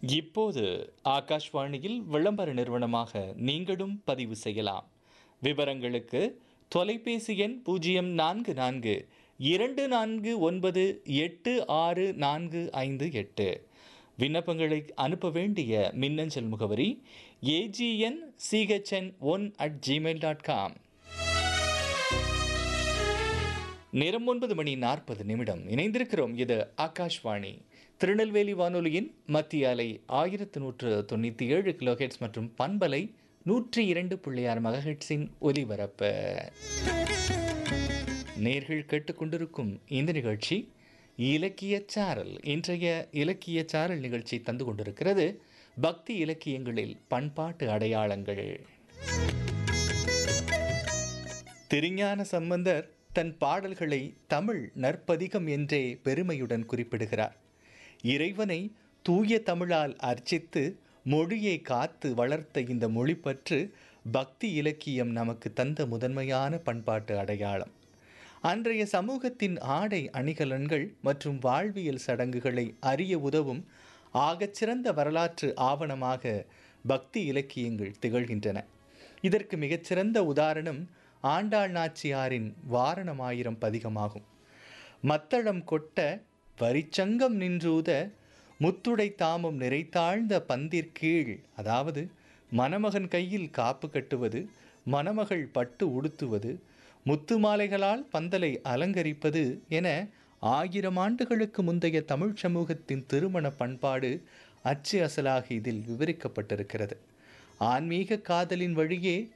இப்போது ஆகாஷ்வாணியில் விளம்பர நிறுவனமாக நீங்களும் பதிவு செய்யலாம் விவரங்களுக்கு தொலைபேசி எண் பூஜ்ஜியம் நான்கு நான்கு இரண்டு நான்கு ஒன்பது எட்டு ஆறு நான்கு ஐந்து எட்டு விண்ணப்பங்களை அனுப்ப வேண்டிய மின்னஞ்சல் முகவரி AGN CHN one at Gmail dot com நேரம் ஒன்பது மணி நாற்பது நிமிடம் இணைந்திருக்கிறோம் இது ஆகாஷ்வாணி திருநெல்வேலி வானொலியின் மத்திய அலை ஆயிரத்து நூற்று தொண்ணூற்றி ஏழு கிலோஹெட்ஸ் மற்றும் பண்பலை நூற்றி இரண்டு புள்ளியார் மகஹெட்ஸின் ஒலிபரப்பு நேர்கள் கேட்டுக்கொண்டிருக்கும் இந்த நிகழ்ச்சி இலக்கிய சாரல் இன்றைய இலக்கிய சாரல் நிகழ்ச்சி தந்து கொண்டிருக்கிறது பக்தி இலக்கியங்களில் பண்பாட்டு அடையாளங்கள் திருஞான சம்பந்தர் தன் பாடல்களை தமிழ் நற்பதிகம் என்றே பெருமையுடன் குறிப்பிடுகிறார் இறைவனை தூய தமிழால் அர்ச்சித்து மொழியை காத்து வளர்த்த இந்த மொழிப்பற்று பக்தி இலக்கியம் நமக்கு தந்த முதன்மையான பண்பாட்டு அடையாளம் அன்றைய சமூகத்தின் ஆடை அணிகலன்கள் மற்றும் வாழ்வியல் சடங்குகளை அறிய உதவும் ஆகச்சிறந்த வரலாற்று ஆவணமாக பக்தி இலக்கியங்கள் திகழ்கின்றன இதற்கு மிகச்சிறந்த உதாரணம் ஆண்டாள் நாச்சியாரின் வாரணமாயிரம் பதிகமாகும் மத்தளம் கொட்ட வரிச்சங்கம் நின்றூத முத்துடை தாமம் நிறைத்தாழ்ந்த பந்திற்கீழ் அதாவது மணமகன் கையில் காப்பு கட்டுவது மணமகள் பட்டு உடுத்துவது முத்து மாலைகளால் பந்தலை அலங்கரிப்பது என ஆயிரம் ஆண்டுகளுக்கு முந்தைய தமிழ் சமூகத்தின் திருமண பண்பாடு அச்சு அசலாக இதில் விவரிக்கப்பட்டிருக்கிறது ஆன்மீக காதலின் வழியே